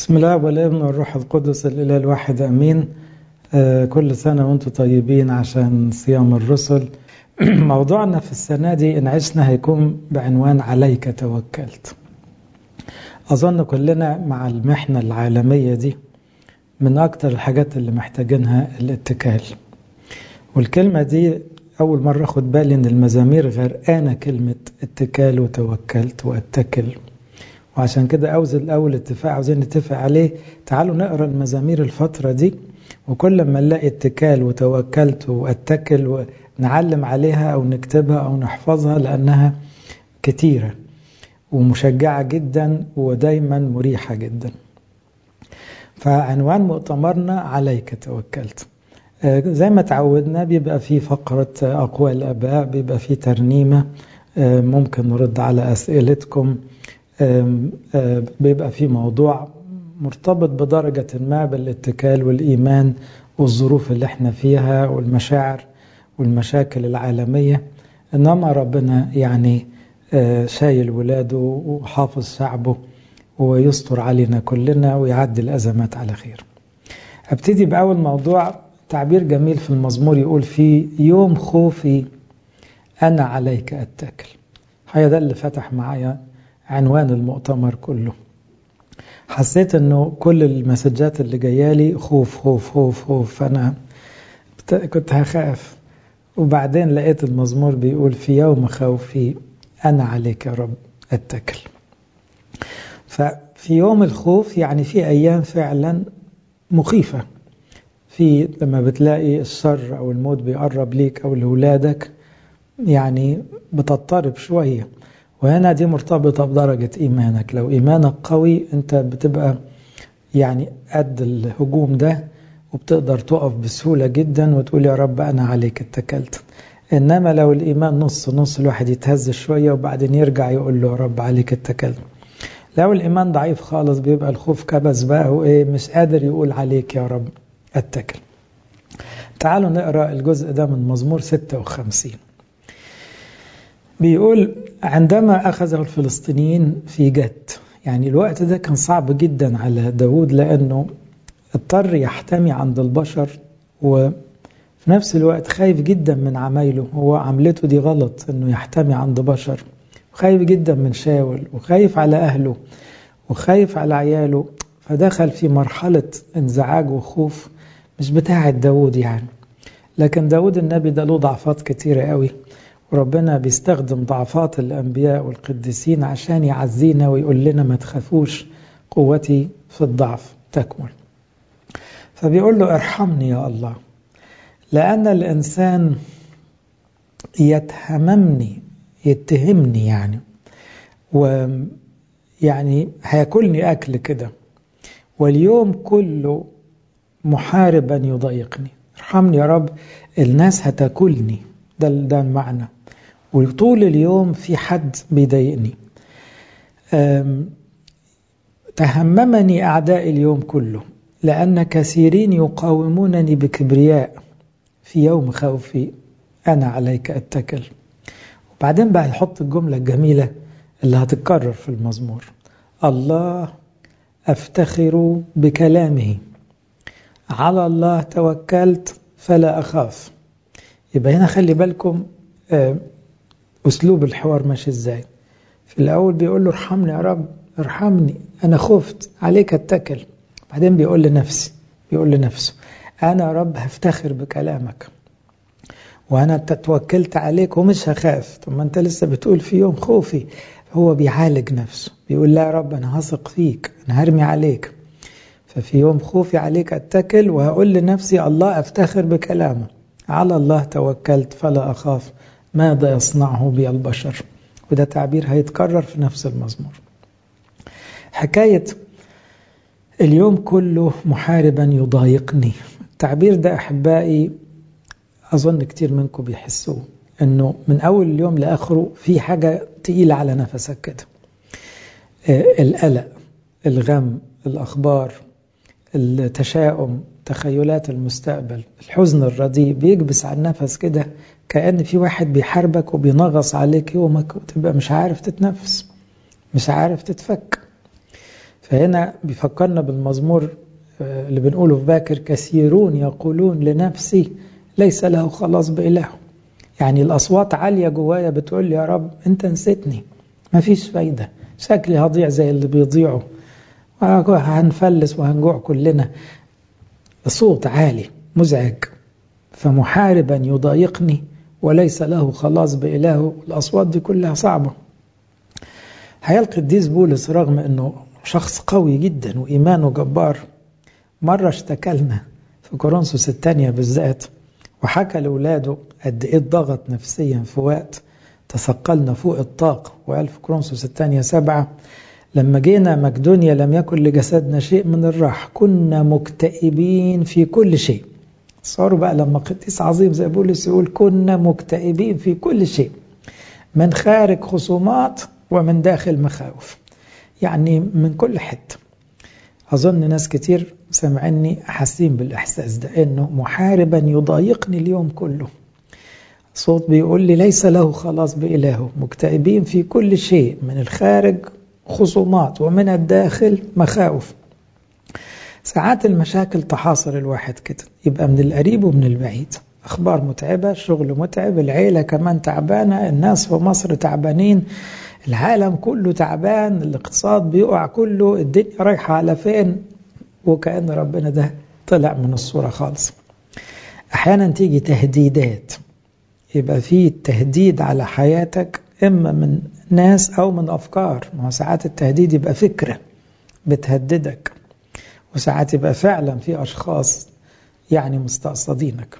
بسم الله والابن والروح القدس الإله الواحد أمين آه كل سنة وانتم طيبين عشان صيام الرسل موضوعنا في السنة دي إن عشنا هيكون بعنوان عليك توكلت أظن كلنا مع المحنة العالمية دي من أكتر الحاجات اللي محتاجينها الاتكال والكلمة دي أول مرة أخد بالي إن المزامير غرقانة كلمة اتكال وتوكلت واتكل وعشان كده أوز الأول اتفاق عاوزين نتفق عليه تعالوا نقرا المزامير الفترة دي وكل ما نلاقي اتكال وتوكلت واتكل ونعلم عليها أو نكتبها أو نحفظها لأنها كتيرة ومشجعة جدا ودايما مريحة جدا فعنوان مؤتمرنا عليك توكلت زي ما تعودنا بيبقى في فقرة أقوال الآباء بيبقى في ترنيمة ممكن نرد على أسئلتكم بيبقى في موضوع مرتبط بدرجة ما بالاتكال والإيمان والظروف اللي احنا فيها والمشاعر والمشاكل العالمية إنما ربنا يعني شايل ولاده وحافظ شعبه ويستر علينا كلنا ويعدي الأزمات على خير ابتدي بأول موضوع تعبير جميل في المزمور يقول في يوم خوفي أنا عليك أتكل هي ده اللي فتح معايا عنوان المؤتمر كله حسيت انه كل المسجات اللي جايالي خوف خوف خوف خوف فانا كنت هخاف وبعدين لقيت المزمور بيقول في يوم خوفي انا عليك يا رب اتكل ففي يوم الخوف يعني في ايام فعلا مخيفه في لما بتلاقي الشر او الموت بيقرب ليك او لاولادك يعني بتضطرب شويه وهنا دي مرتبطة بدرجة إيمانك لو إيمانك قوي أنت بتبقى يعني قد الهجوم ده وبتقدر تقف بسهولة جدا وتقول يا رب أنا عليك اتكلت إنما لو الإيمان نص نص الواحد يتهز شوية وبعدين يرجع يقول له يا رب عليك اتكلت لو الإيمان ضعيف خالص بيبقى الخوف كبس بقى وإيه مش قادر يقول عليك يا رب اتكل تعالوا نقرأ الجزء ده من مزمور 56 بيقول عندما أخذ الفلسطينيين في جت يعني الوقت ده كان صعب جدا على داود لأنه اضطر يحتمي عند البشر وفي نفس الوقت خايف جدا من عمايله هو عملته دي غلط انه يحتمي عند بشر وخايف جدا من شاول وخايف على أهله وخايف على عياله فدخل في مرحلة انزعاج وخوف مش بتاعة داود يعني لكن داود النبي ده له ضعفات كتيرة قوي وربنا بيستخدم ضعفات الأنبياء والقديسين عشان يعزينا ويقول لنا ما تخافوش قوتي في الضعف تكمل فبيقول له ارحمني يا الله لأن الإنسان يتهممني يتهمني يعني ويعني هياكلني أكل كده واليوم كله محاربا يضايقني ارحمني يا رب الناس هتاكلني ده ده المعنى وطول اليوم في حد بيضايقني تهممني أعداء اليوم كله لأن كثيرين يقاومونني بكبرياء في يوم خوفي أنا عليك أتكل وبعدين بقى يحط الجملة الجميلة اللي هتتكرر في المزمور الله أفتخر بكلامه على الله توكلت فلا أخاف يبقى هنا خلي بالكم أسلوب الحوار ماشي إزاي في الأول بيقول له ارحمني يا رب ارحمني أنا خفت عليك اتكل بعدين بيقول لنفسي بيقول لنفسه أنا يا رب هفتخر بكلامك وأنا توكلت عليك ومش هخاف طب ما أنت لسه بتقول في يوم خوفي هو بيعالج نفسه بيقول لا يا رب أنا هثق فيك أنا هرمي عليك ففي يوم خوفي عليك أتكل وهقول لنفسي الله أفتخر بكلامه على الله توكلت فلا أخاف ماذا يصنعه بي البشر وده تعبير هيتكرر في نفس المزمور حكاية اليوم كله محاربا يضايقني التعبير ده أحبائي أظن كتير منكم بيحسوه أنه من أول اليوم لآخره في حاجة تقيلة على نفسك كده القلق الغم الأخبار التشاؤم تخيلات المستقبل الحزن الرديء بيكبس على النفس كده كأن في واحد بيحاربك وبينغص عليك يومك وتبقى مش عارف تتنفس مش عارف تتفك فهنا بيفكرنا بالمزمور اللي بنقوله في باكر كثيرون يقولون لنفسي ليس له خلاص بإله يعني الأصوات عالية جوايا بتقول لي يا رب أنت نسيتني مفيش فايدة شكلي هضيع زي اللي بيضيعوا هنفلس وهنجوع كلنا صوت عالي مزعج فمحاربا يضايقني وليس له خلاص بإله الأصوات دي كلها صعبة حياة القديس بولس رغم أنه شخص قوي جدا وإيمانه جبار مرة اشتكلنا في كورنثوس الثانية بالذات وحكى لأولاده قد إيه اتضغط نفسيا في وقت تثقلنا فوق الطاقة وقال في كورنثوس الثانية سبعة لما جينا مقدونيا لم يكن لجسدنا شيء من الراحة كنا مكتئبين في كل شيء صاروا بقى لما قديس عظيم زي بولس يقول كنا مكتئبين في كل شيء من خارج خصومات ومن داخل مخاوف يعني من كل حته أظن ناس كتير سمعني حاسين بالإحساس ده إنه محاربا يضايقني اليوم كله صوت بيقول لي ليس له خلاص بإلهه مكتئبين في كل شيء من الخارج خصومات ومن الداخل مخاوف ساعات المشاكل تحاصر الواحد كده يبقى من القريب ومن البعيد أخبار متعبة الشغل متعب العيلة كمان تعبانة الناس في مصر تعبانين العالم كله تعبان الاقتصاد بيقع كله الدنيا رايحة على فين وكأن ربنا ده طلع من الصورة خالص أحيانا تيجي تهديدات يبقى في تهديد على حياتك إما من ناس أو من أفكار ما هو ساعات التهديد يبقى فكرة بتهددك وساعات يبقى فعلا في أشخاص يعني مستقصدينك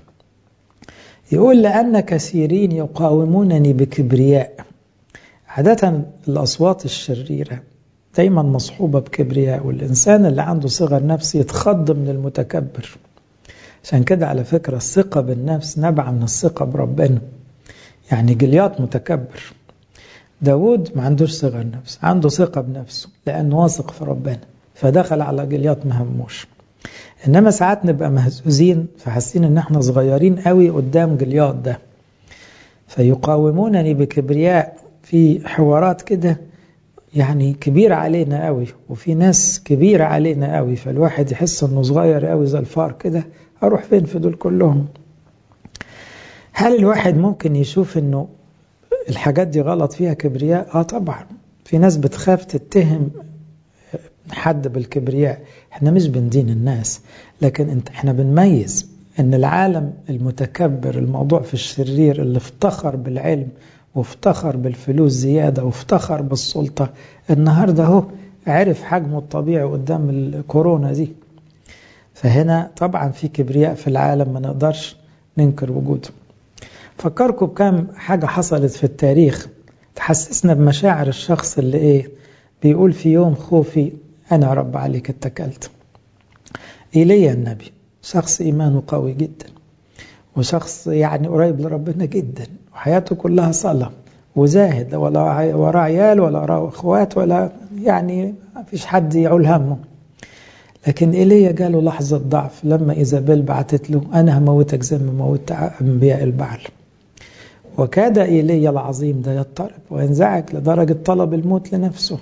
يقول لأن كثيرين يقاومونني بكبرياء عادة الأصوات الشريرة دايما مصحوبة بكبرياء والإنسان اللي عنده صغر نفس يتخض من المتكبر عشان كده على فكرة الثقة بالنفس نبع من الثقة بربنا يعني جليات متكبر داود ما عندوش صغر نفس عنده ثقة بنفسه لأنه واثق في ربنا فدخل على جليات ما هموش إنما ساعات نبقى مهزوزين فحاسين إن احنا صغيرين قوي قدام جليات ده فيقاومونني بكبرياء في حوارات كده يعني كبيرة علينا قوي وفي ناس كبيرة علينا قوي فالواحد يحس انه صغير قوي زي الفار كده اروح فين في دول كلهم هل الواحد ممكن يشوف انه الحاجات دي غلط فيها كبرياء اه طبعا في ناس بتخاف تتهم حد بالكبرياء احنا مش بندين الناس لكن انت احنا بنميز ان العالم المتكبر الموضوع في الشرير اللي افتخر بالعلم وافتخر بالفلوس زيادة وافتخر بالسلطة النهاردة هو عرف حجمه الطبيعي قدام الكورونا دي فهنا طبعا في كبرياء في العالم ما نقدرش ننكر وجوده فكركم بكم حاجة حصلت في التاريخ تحسسنا بمشاعر الشخص اللي ايه بيقول في يوم خوفي أنا رب عليك اتكلت إيليا النبي شخص إيمانه قوي جدا وشخص يعني قريب لربنا جدا وحياته كلها صلاة وزاهد ولا وراه عيال ولا وراه اخوات ولا يعني ما فيش حد يعول همه لكن ايليا جاله لحظة ضعف لما إيزابيل بعتت له أنا هموتك زي ما موت أنبياء البعل وكاد إيليا العظيم ده يضطرب وينزعج لدرجة طلب الموت لنفسه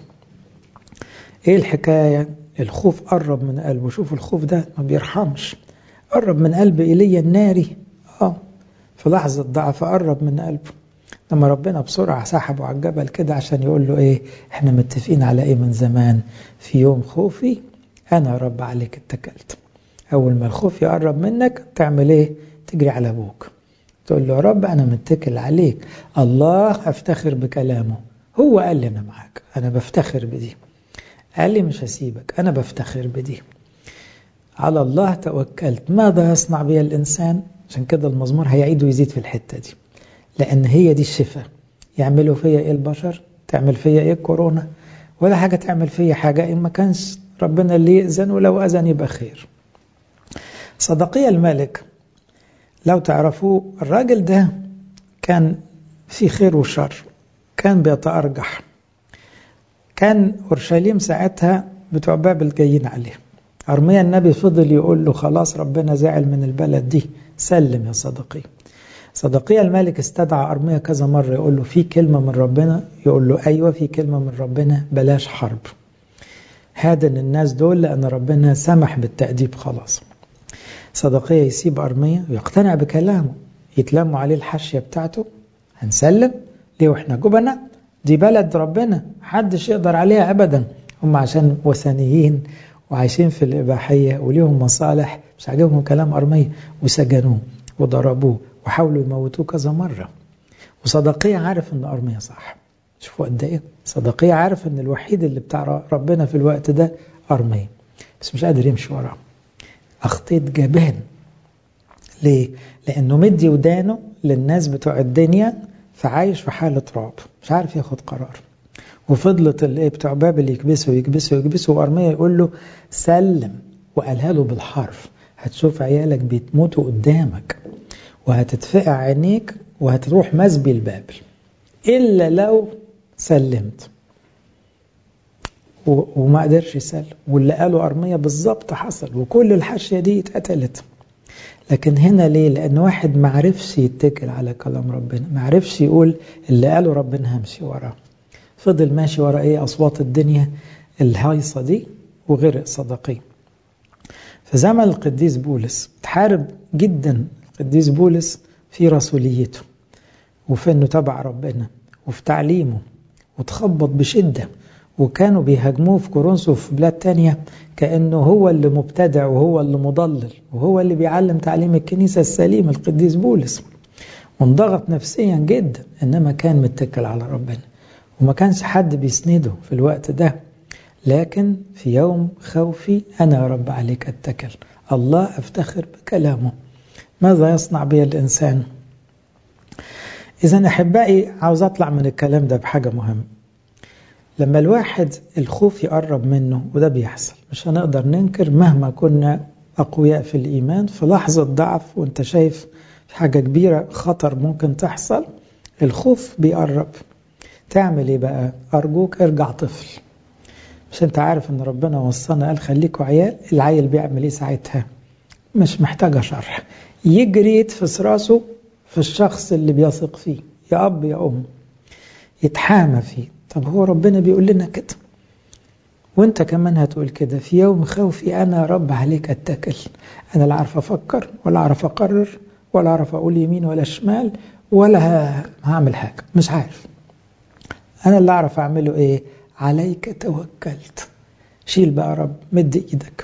إيه الحكاية الخوف قرب من قلبه شوف الخوف ده ما بيرحمش قرب من قلب إيليا الناري آه في لحظة ضعف قرب من قلبه لما ربنا بسرعة سحبه على الجبل كده عشان يقول له إيه إحنا متفقين على إيه من زمان في يوم خوفي أنا رب عليك اتكلت أول ما الخوف يقرب منك تعمل إيه تجري على أبوك تقول له يا رب أنا متكل عليك الله أفتخر بكلامه هو قال لي أنا معاك أنا بفتخر بدي قال لي مش هسيبك أنا بفتخر بدي على الله توكلت ماذا يصنع بي الإنسان عشان كده المزمور هيعيد ويزيد في الحتة دي لأن هي دي الشفاء يعملوا فيا إيه البشر تعمل فيا إيه الكورونا ولا حاجة تعمل فيا حاجة إن ما كانش ربنا اللي يأذن ولو أذن يبقى خير صدقية الملك لو تعرفوه الراجل ده كان في خير وشر كان بيتأرجح كان أورشليم ساعتها بتوع بابل جايين عليه أرميا النبي فضل يقول له خلاص ربنا زعل من البلد دي سلم يا صديقي صدقية الملك استدعى أرميا كذا مرة يقول له في كلمة من ربنا يقول له أيوة في كلمة من ربنا بلاش حرب هادن الناس دول لأن ربنا سمح بالتأديب خلاص صدقية يسيب أرمية ويقتنع بكلامه يتلموا عليه الحاشية بتاعته هنسلم ليه واحنا جبنا دي بلد ربنا محدش يقدر عليها أبدا هم عشان وثنيين وعايشين في الإباحية وليهم مصالح مش عاجبهم كلام أرمية وسجنوه وضربوه وحاولوا يموتوه كذا مرة وصدقية عارف ان أرمية صح شوفوا قد ايه صدقية عارف ان الوحيد اللي بتاع ربنا في الوقت ده أرمية بس مش قادر يمشي وراه أخطيت جبان ليه؟ لأنه مدي ودانه للناس بتوع الدنيا فعايش في حالة رعب مش عارف ياخد قرار وفضلت الايه بتوع بابل يكبسوا يكبسوا يكبسوا وارميا يقول له سلم وقالها له بالحرف هتشوف عيالك بيتموتوا قدامك وهتتفقع عينيك وهتروح مسبي لبابل الا لو سلمت وما قدرش يسلم واللي قاله ارميا بالظبط حصل وكل الحاشيه دي اتقتلت لكن هنا ليه لان واحد ما عرفش يتكل على كلام ربنا ما عرفش يقول اللي قاله ربنا همشي وراه فضل ماشي ورا ايه اصوات الدنيا الهايصه دي وغرق صدقي في زمن القديس بولس تحارب جدا القديس بولس في رسوليته وفي انه تبع ربنا وفي تعليمه وتخبط بشده وكانوا بيهاجموه في كورنثوس وفي بلاد تانية كأنه هو اللي مبتدع وهو اللي مضلل وهو اللي بيعلم تعليم الكنيسة السليم القديس بولس وانضغط نفسيا جدا إنما كان متكل على ربنا وما كانش حد بيسنده في الوقت ده لكن في يوم خوفي أنا يا رب عليك أتكل الله أفتخر بكلامه ماذا يصنع بي الإنسان إذا أحبائي عاوز أطلع من الكلام ده بحاجة مهمة لما الواحد الخوف يقرب منه وده بيحصل مش هنقدر ننكر مهما كنا أقوياء في الإيمان في لحظة ضعف وانت شايف في حاجة كبيرة خطر ممكن تحصل الخوف بيقرب تعمل ايه بقى أرجوك ارجع طفل مش انت عارف ان ربنا وصانا قال خليكوا عيال العيل بيعمل ايه ساعتها مش محتاجة شرح يجري يتفس راسه في الشخص اللي بيثق فيه يا أب يا أم يتحامى فيه طب هو ربنا بيقول لنا كده وانت كمان هتقول كده في يوم خوفي انا رب عليك اتكل انا لا اعرف افكر ولا اعرف اقرر ولا اعرف اقول يمين ولا شمال ولا هعمل حاجه مش عارف انا اللي اعرف اعمله ايه عليك توكلت شيل بقى رب مد ايدك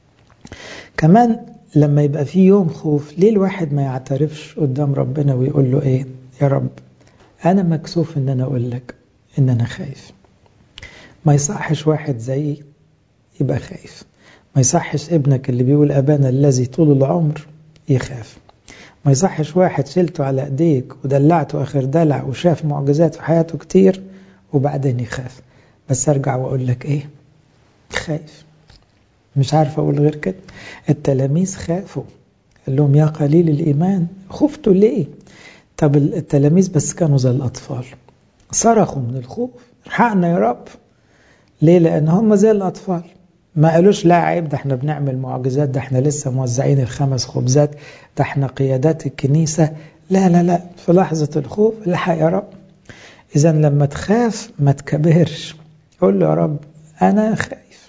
كمان لما يبقى في يوم خوف ليه الواحد ما يعترفش قدام ربنا ويقول له ايه يا رب انا مكسوف ان انا اقول لك ان انا خايف ما يصحش واحد زيي يبقى خايف ما يصحش ابنك اللي بيقول ابانا الذي طول العمر يخاف ما يصحش واحد شلته على ايديك ودلعته اخر دلع وشاف معجزات في حياته كتير وبعدين يخاف بس ارجع واقول لك ايه خايف مش عارف اقول غير كده التلاميذ خافوا قال لهم يا قليل الايمان خفتوا ليه طب التلاميذ بس كانوا زي الاطفال صرخوا من الخوف الحقنا يا رب ليه لان هم زي الاطفال ما قالوش لا عيب ده احنا بنعمل معجزات ده احنا لسه موزعين الخمس خبزات ده احنا قيادات الكنيسة لا لا لا في لحظة الخوف الحق يا رب اذا لما تخاف ما تكبرش قول له يا رب انا خايف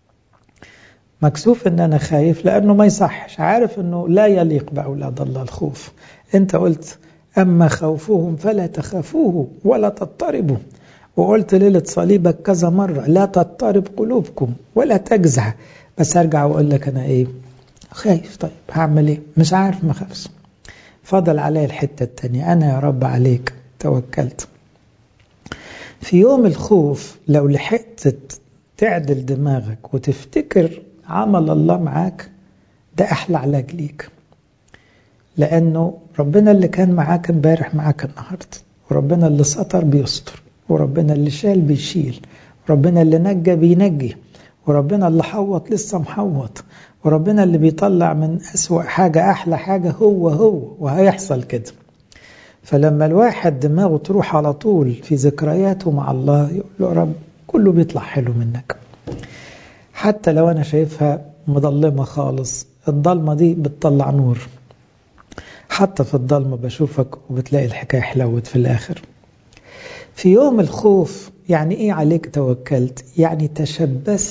مكسوف ان انا خايف لانه ما يصحش عارف انه لا يليق باولاد الله الخوف انت قلت أما خوفهم فلا تخافوه ولا تضطربوا وقلت ليلة صليبك كذا مرة لا تضطرب قلوبكم ولا تجزع بس أرجع وأقول لك أنا إيه خايف طيب هعمل إيه مش عارف ما خافش فضل علي الحتة التانية أنا يا رب عليك توكلت في يوم الخوف لو لحقت تعدل دماغك وتفتكر عمل الله معاك ده أحلى علاج ليك لأنه ربنا اللي كان معاك امبارح معاك النهاردة وربنا اللي سطر بيستر وربنا اللي شال بيشيل وربنا اللي نجى بينجي وربنا اللي حوط لسه محوط وربنا اللي بيطلع من أسوأ حاجة أحلى حاجة هو هو وهيحصل كده فلما الواحد دماغه تروح على طول في ذكرياته مع الله يقول له رب كله بيطلع حلو منك حتى لو أنا شايفها مظلمة خالص الضلمة دي بتطلع نور حتى في الضلمة بشوفك وبتلاقي الحكاية حلوت في الآخر في يوم الخوف يعني إيه عليك توكلت يعني تشبثت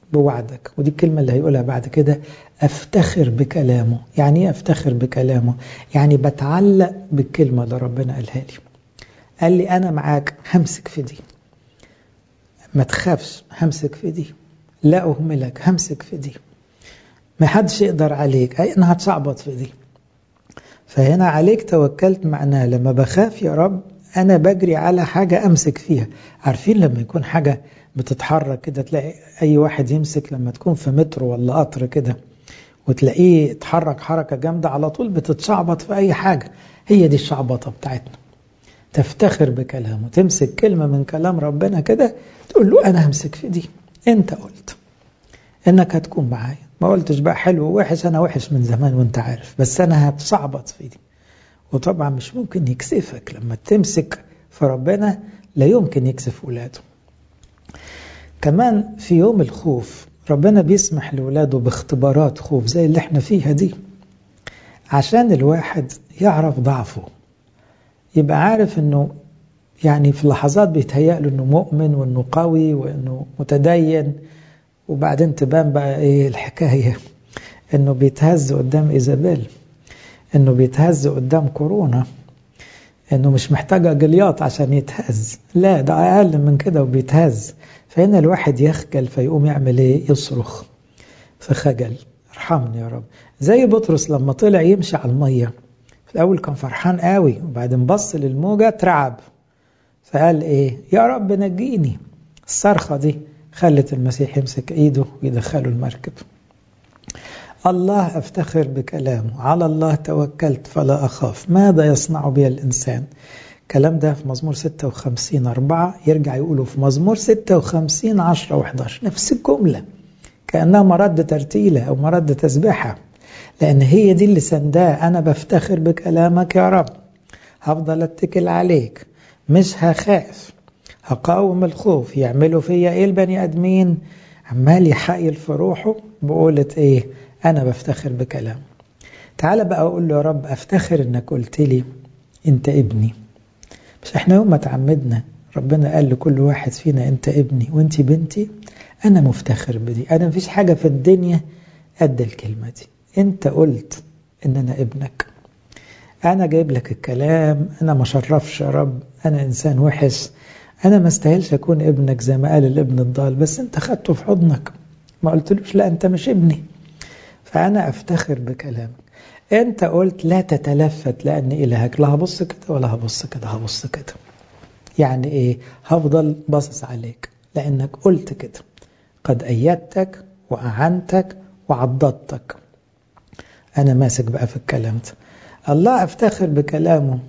بوعدك ودي الكلمة اللي هيقولها بعد كده أفتخر بكلامه يعني إيه أفتخر بكلامه يعني بتعلق بالكلمة اللي ربنا قالها لي قال لي أنا معاك همسك في دي ما تخافش همسك في دي لا أهملك همسك في دي ما حدش يقدر عليك أي أنا هتصعبط في دي فهنا عليك توكلت معناه لما بخاف يا رب أنا بجري على حاجة أمسك فيها عارفين لما يكون حاجة بتتحرك كده تلاقي أي واحد يمسك لما تكون في مترو ولا قطر كده وتلاقيه اتحرك حركة جامدة على طول بتتشعبط في أي حاجة هي دي الشعبطة بتاعتنا تفتخر بكلامه تمسك كلمة من كلام ربنا كده تقول له أنا همسك في دي أنت قلت إنك هتكون معايا ما قلتش بقى حلو ووحش أنا وحش من زمان وأنت عارف بس أنا هتصعبط في دي وطبعا مش ممكن يكسفك لما تمسك في ربنا لا يمكن يكسف ولاده كمان في يوم الخوف ربنا بيسمح لولاده باختبارات خوف زي اللي احنا فيها دي عشان الواحد يعرف ضعفه يبقى عارف انه يعني في لحظات بيتهيأ له انه مؤمن وانه قوي وانه متدين وبعدين تبان بقى ايه الحكاية انه بيتهز قدام ايزابيل انه بيتهز قدام كورونا انه مش محتاج جلياط عشان يتهز لا ده اقل من كده وبيتهز فهنا الواحد يخجل فيقوم يعمل ايه يصرخ في خجل ارحمني يا رب زي بطرس لما طلع يمشي على الميه في الاول كان فرحان قوي وبعدين بص للموجه اترعب فقال ايه يا رب نجيني الصرخه دي خلت المسيح يمسك ايده ويدخله المركب الله افتخر بكلامه على الله توكلت فلا اخاف ماذا يصنع بي الانسان الكلام ده في مزمور 56 4 يرجع يقوله في مزمور 56 10 و11 نفس الجملة كأنها مرد ترتيلة أو مرد تسبيحة لأن هي دي اللي سنداه أنا بفتخر بكلامك يا رب هفضل أتكل عليك مش هخاف هقاوم الخوف يعملوا فيا إيه البني آدمين عمال يحايل في روحه بقولة إيه أنا بفتخر بكلام تعال بقى أقول له يا رب أفتخر إنك قلت لي أنت ابني مش احنا يوم ما تعمدنا ربنا قال لكل واحد فينا انت ابني وانت بنتي انا مفتخر بدي انا مفيش حاجة في الدنيا قد الكلمة دي انت قلت ان انا ابنك انا جايب لك الكلام انا ما شرفش يا رب انا انسان وحش انا ما استاهلش اكون ابنك زي ما قال الابن الضال بس انت خدته في حضنك ما قلتلوش لا انت مش ابني فانا افتخر بكلامك انت قلت لا تتلفت لان الهك لا هبص كده ولا هبص كده هبص كده يعني ايه هفضل باصص عليك لانك قلت كده قد ايدتك واعنتك وعضدتك انا ماسك بقى في الكلام ده الله افتخر بكلامه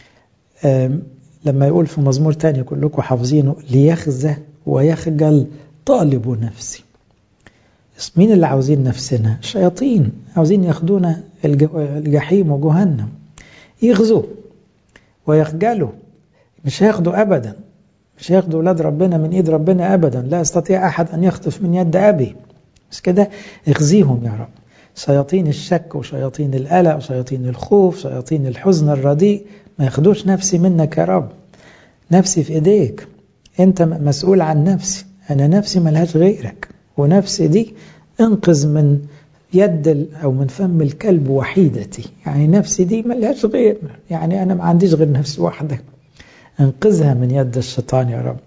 لما يقول في مزمور تاني كلكم حافظينه ليخزى ويخجل طالب نفسي مين اللي عاوزين نفسنا الشياطين عاوزين ياخدونا الجحيم وجهنم يغزوا ويخجلوا مش هياخدوا ابدا مش هياخدوا اولاد ربنا من ايد ربنا ابدا لا يستطيع احد ان يخطف من يد ابي بس كده اخزيهم يا رب شياطين الشك وشياطين القلق وشياطين الخوف شياطين الحزن الرديء ما ياخدوش نفسي منك يا رب نفسي في ايديك انت مسؤول عن نفسي انا نفسي ملهاش غيرك ونفسي دي انقذ من يد او من فم الكلب وحيدتي يعني نفسي دي ملهاش غير يعني انا ما عنديش غير نفس واحده انقذها من يد الشيطان يا رب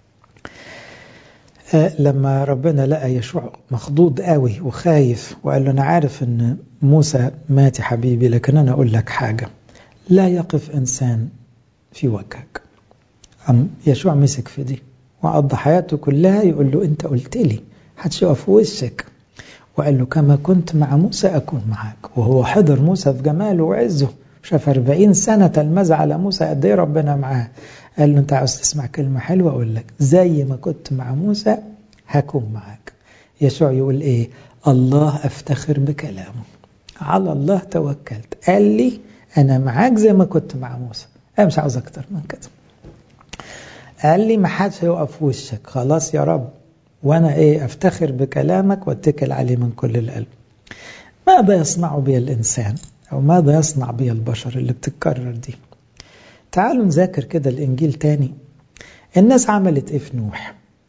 آه لما ربنا لقى يشوع مخضوض قوي وخايف وقال له انا عارف ان موسى مات يا حبيبي لكن انا اقول لك حاجه لا يقف انسان في وجهك أم يشوع مسك في دي وقضى حياته كلها يقول له انت قلت لي حدش يقف في وشك وقال له كما كنت مع موسى أكون معك وهو حضر موسى في جماله وعزه شاف 40 سنة تلمذ على موسى قد ايه ربنا معاه قال له انت عاوز تسمع كلمة حلوة اقول لك زي ما كنت مع موسى هكون معك يسوع يقول ايه الله افتخر بكلامه على الله توكلت قال لي انا معاك زي ما كنت مع موسى انا مش عاوز اكتر من كده قال لي ما حدش هيقف في وشك خلاص يا رب وانا ايه افتخر بكلامك واتكل عليه من كل القلب ماذا يصنع بي الانسان او ماذا يصنع بي البشر اللي بتتكرر دي تعالوا نذاكر كده الانجيل تاني الناس عملت ايه في نوح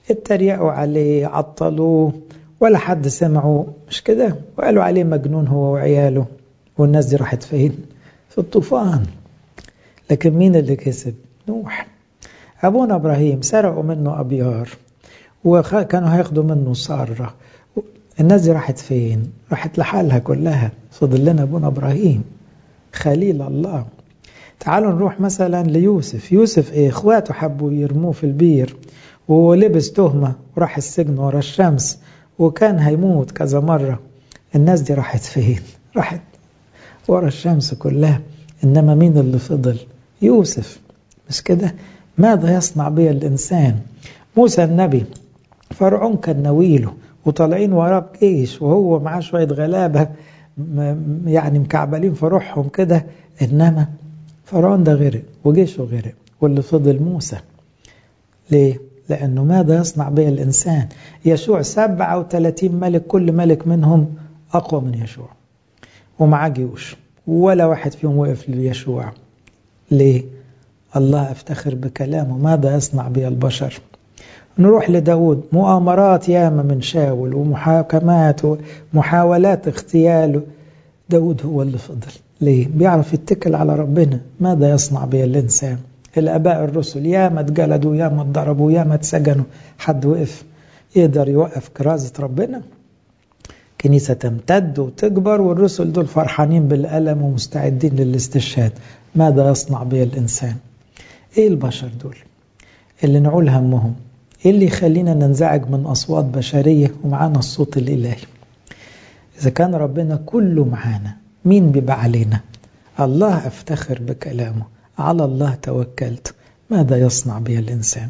اتريقوا عليه عطلوه ولا حد سمعه مش كده وقالوا عليه مجنون هو وعياله والناس دي راحت فين في الطوفان لكن مين اللي كسب نوح أبونا إبراهيم سرقوا منه أبيار وكانوا هياخدوا منه سارة الناس دي راحت فين راحت لحالها كلها فضل لنا أبونا إبراهيم خليل الله تعالوا نروح مثلا ليوسف يوسف ايه اخواته حبوا يرموه في البير ولبس تهمة وراح السجن ورا الشمس وكان هيموت كذا مرة الناس دي راحت فين راحت ورا الشمس كلها إنما مين اللي فضل يوسف مش كده ماذا يصنع بي الإنسان موسى النبي فرعون كان نويله وطالعين وراه بجيش وهو معاه شوية غلابة يعني مكعبلين في روحهم كده إنما فرعون ده غرق وجيشه غرق واللي فضل موسى ليه؟ لأنه ماذا يصنع به الإنسان يشوع 37 ملك كل ملك منهم أقوى من يشوع ومعاه جيوش ولا واحد فيهم وقف ليشوع ليه؟ الله افتخر بكلامه ماذا يصنع به البشر نروح لداود مؤامرات ياما من شاول ومحاكمات ومحاولات اغتياله داود هو اللي فضل ليه؟ بيعرف يتكل على ربنا ماذا يصنع به الإنسان الآباء الرسل ياما اتجلدوا ياما اتضربوا ياما اتسجنوا حد وقف يقدر يوقف كرازة ربنا كنيسة تمتد وتكبر والرسل دول فرحانين بالألم ومستعدين للاستشهاد ماذا يصنع به الإنسان إيه البشر دول اللي نعول همهم إيه اللي يخلينا ننزعج من أصوات بشرية ومعانا الصوت الإلهي إذا كان ربنا كله معانا مين بيبقى علينا الله أفتخر بكلامه على الله توكلت ماذا يصنع بي الإنسان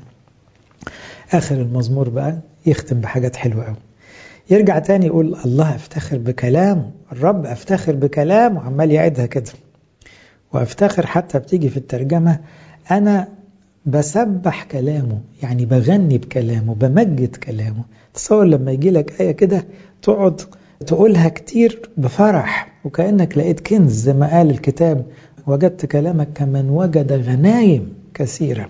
آخر المزمور بقى يختم بحاجات حلوة قوي يرجع تاني يقول الله أفتخر بكلامه الرب أفتخر بكلامه عمال يعيدها كده وأفتخر حتى بتيجي في الترجمة أنا بسبح كلامه يعني بغني بكلامه بمجد كلامه تصور لما يجي لك آية كده تقعد تقولها كتير بفرح وكأنك لقيت كنز زي ما قال الكتاب وجدت كلامك كمن وجد غنايم كثيرة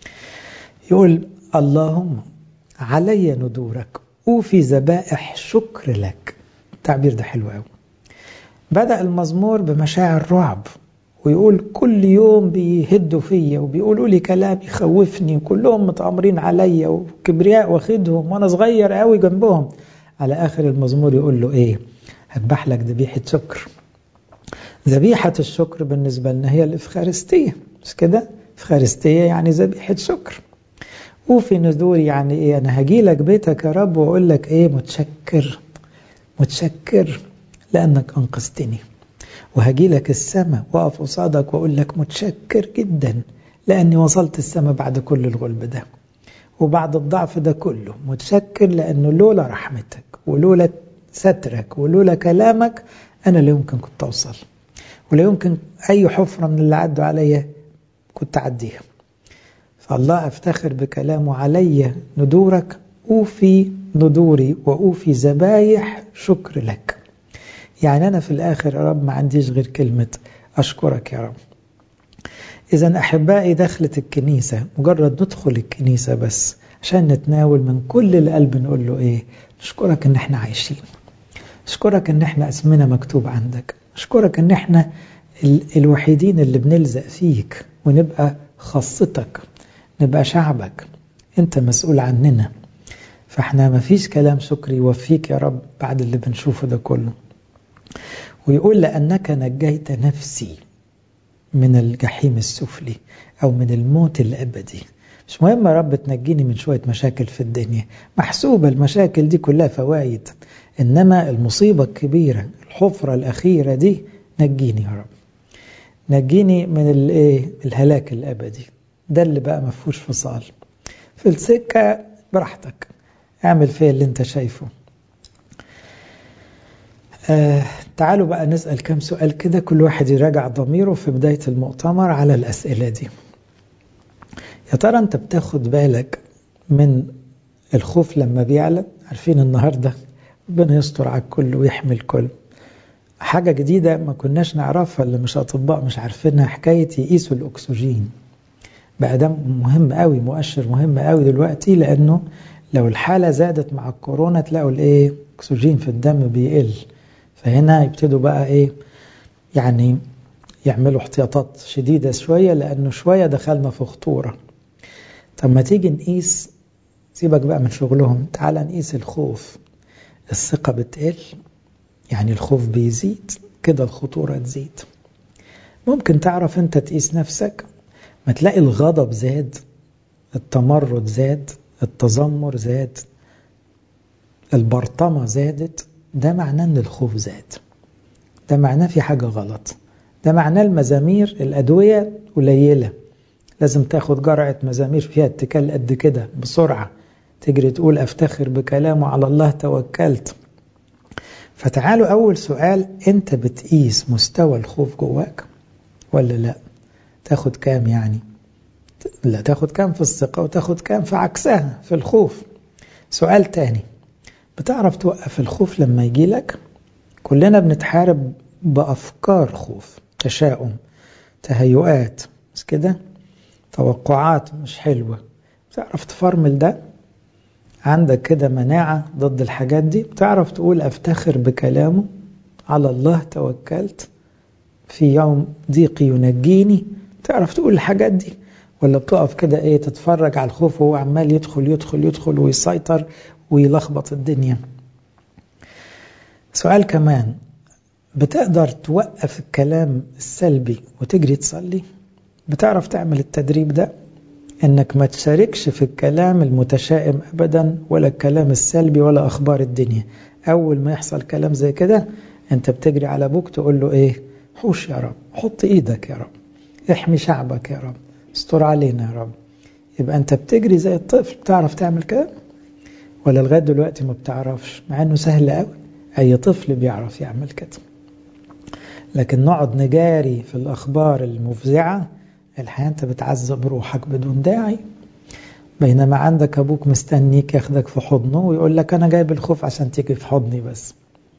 يقول اللهم علي ندورك أوفي ذبائح شكر لك التعبير ده حلو قوي بدأ المزمور بمشاعر رعب ويقول كل يوم بيهدوا فيا وبيقولوا لي كلام يخوفني وكلهم متآمرين عليا وكبرياء واخدهم وانا صغير قوي جنبهم على اخر المزمور يقول له ايه هذبح لك ذبيحه شكر ذبيحه الشكر بالنسبه لنا هي الافخارستيه مش كده افخارستيه يعني ذبيحه شكر وفي نذور يعني ايه انا هجي لك بيتك يا رب واقول لك ايه متشكر متشكر لانك انقذتني وهجي لك السماء واقف قصادك واقول لك متشكر جدا لاني وصلت السماء بعد كل الغلب ده وبعد الضعف ده كله متشكر لانه لولا رحمتك ولولا سترك ولولا كلامك انا لا يمكن كنت اوصل ولا يمكن اي حفره من اللي عدوا عليا كنت اعديها فالله افتخر بكلامه علي ندورك اوفي ندوري واوفي ذبايح شكر لك يعني أنا في الآخر يا رب ما عنديش غير كلمة أشكرك يا رب إذا أحبائي دخلت الكنيسة مجرد ندخل الكنيسة بس عشان نتناول من كل القلب نقول له إيه نشكرك إن إحنا عايشين أشكرك إن إحنا اسمنا مكتوب عندك أشكرك إن إحنا الوحيدين اللي بنلزق فيك ونبقى خاصتك نبقى شعبك أنت مسؤول عننا فإحنا ما فيش كلام شكري يوفيك يا رب بعد اللي بنشوفه ده كله ويقول لأنك نجيت نفسي من الجحيم السفلي أو من الموت الأبدي مش مهم يا رب تنجيني من شوية مشاكل في الدنيا محسوبة المشاكل دي كلها فوائد إنما المصيبة الكبيرة الحفرة الأخيرة دي نجيني يا رب نجيني من الايه الهلاك الأبدي ده اللي بقى ما فيهوش فصال في السكة براحتك اعمل فيها اللي انت شايفه آه تعالوا بقى نسأل كم سؤال كده كل واحد يراجع ضميره في بداية المؤتمر على الأسئلة دي يا ترى أنت بتاخد بالك من الخوف لما بيعلى عارفين النهاردة ربنا يستر على الكل ويحمي الكل حاجة جديدة ما كناش نعرفها اللي مش أطباء مش عارفينها حكاية يقيسوا الأكسجين بقى ده مهم قوي مؤشر مهم قوي دلوقتي لأنه لو الحالة زادت مع الكورونا تلاقوا الايه اكسجين في الدم بيقل فهنا يبتدوا بقى ايه يعني يعملوا احتياطات شديدة شوية لأنه شوية دخلنا في خطورة طب ما تيجي نقيس سيبك بقى من شغلهم تعال نقيس الخوف الثقة بتقل يعني الخوف بيزيد كده الخطورة تزيد ممكن تعرف انت تقيس نفسك ما تلاقي الغضب زاد التمرد زاد التذمر زاد البرطمة زادت ده معناه ان الخوف زاد ده معناه في حاجة غلط ده معناه المزامير الأدوية قليلة لازم تاخد جرعة مزامير فيها اتكال قد كده بسرعة تجري تقول أفتخر بكلامه على الله توكلت فتعالوا أول سؤال أنت بتقيس مستوى الخوف جواك ولا لا تاخد كام يعني لا تاخد كام في الثقة وتاخد كام في عكسها في الخوف سؤال تاني بتعرف توقف الخوف لما يجي لك كلنا بنتحارب بأفكار خوف تشاؤم تهيؤات مش كده توقعات مش حلوة بتعرف تفرمل ده عندك كده مناعة ضد الحاجات دي بتعرف تقول أفتخر بكلامه على الله توكلت في يوم ضيقي ينجيني تعرف تقول الحاجات دي ولا بتقف كده ايه تتفرج على الخوف وهو عمال يدخل يدخل يدخل ويسيطر ويلخبط الدنيا سؤال كمان بتقدر توقف الكلام السلبي وتجري تصلي بتعرف تعمل التدريب ده انك ما تشاركش في الكلام المتشائم ابدا ولا الكلام السلبي ولا اخبار الدنيا اول ما يحصل كلام زي كده انت بتجري على ابوك تقول له ايه حوش يا رب حط ايدك يا رب احمي شعبك يا رب استر علينا يا رب يبقى انت بتجري زي الطفل بتعرف تعمل كده ولا لغايه دلوقتي ما بتعرفش مع انه سهل قوي اي طفل بيعرف يعمل كده لكن نقعد نجاري في الاخبار المفزعه الحقيقه انت بتعذب روحك بدون داعي بينما عندك ابوك مستنيك ياخدك في حضنه ويقول لك انا جايب الخوف عشان تيجي في حضني بس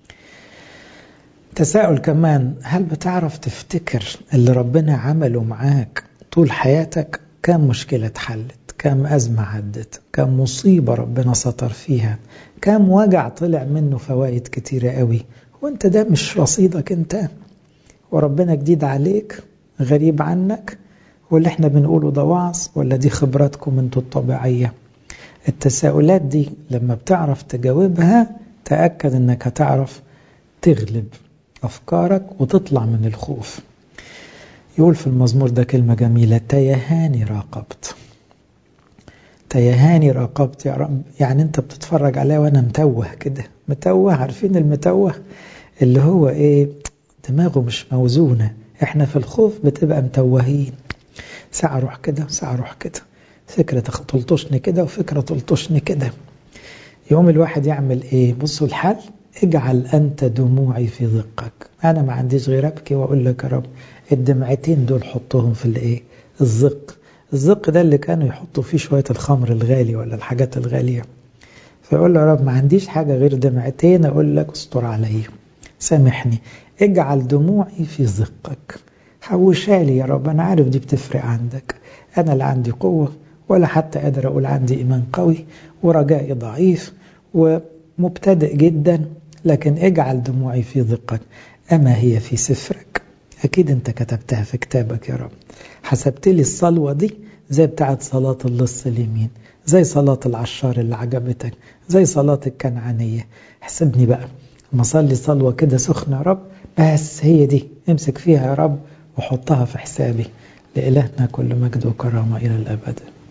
تساؤل كمان هل بتعرف تفتكر اللي ربنا عمله معاك طول حياتك كم مشكلة اتحلت كم أزمة عدت كم مصيبة ربنا سطر فيها كم وجع طلع منه فوائد كتيرة قوي وانت ده مش رصيدك انت وربنا جديد عليك غريب عنك واللي احنا بنقوله ده وعظ ولا دي خبراتكم انتوا الطبيعية التساؤلات دي لما بتعرف تجاوبها تأكد انك هتعرف تغلب أفكارك وتطلع من الخوف يقول في المزمور ده كلمة جميلة تيهاني راقبت تيهاني راقبت يا رب يعني انت بتتفرج عليا وانا متوه كده متوه عارفين المتوه اللي هو ايه دماغه مش موزونة احنا في الخوف بتبقى متوهين ساعة اروح كده ساعة اروح كده فكرة تلطشني كده وفكرة تلطشني كده يوم الواحد يعمل ايه بصوا الحل اجعل أنت دموعي في ضقك أنا ما عنديش غير أبكي وأقول لك يا رب الدمعتين دول حطهم في الإيه الزق الزق ده اللي كانوا يحطوا فيه شوية الخمر الغالي ولا الحاجات الغالية فيقول له يا رب ما عنديش حاجة غير دمعتين أقول لك استر عليا سامحني اجعل دموعي في زقك حوشها لي يا رب أنا عارف دي بتفرق عندك أنا لا عندي قوة ولا حتى قادر أقول عندي إيمان قوي ورجائي ضعيف ومبتدئ جدا لكن اجعل دموعي في ضقك أما هي في سفرك أكيد أنت كتبتها في كتابك يا رب حسبت لي الصلوة دي زي بتاعت صلاة اللص اليمين زي صلاة العشار اللي عجبتك زي صلاة الكنعانية حسبني بقى لما صلي صلوة كده سخنة يا رب بس هي دي امسك فيها يا رب وحطها في حسابي لإلهنا كل مجد وكرامة إلى الأبد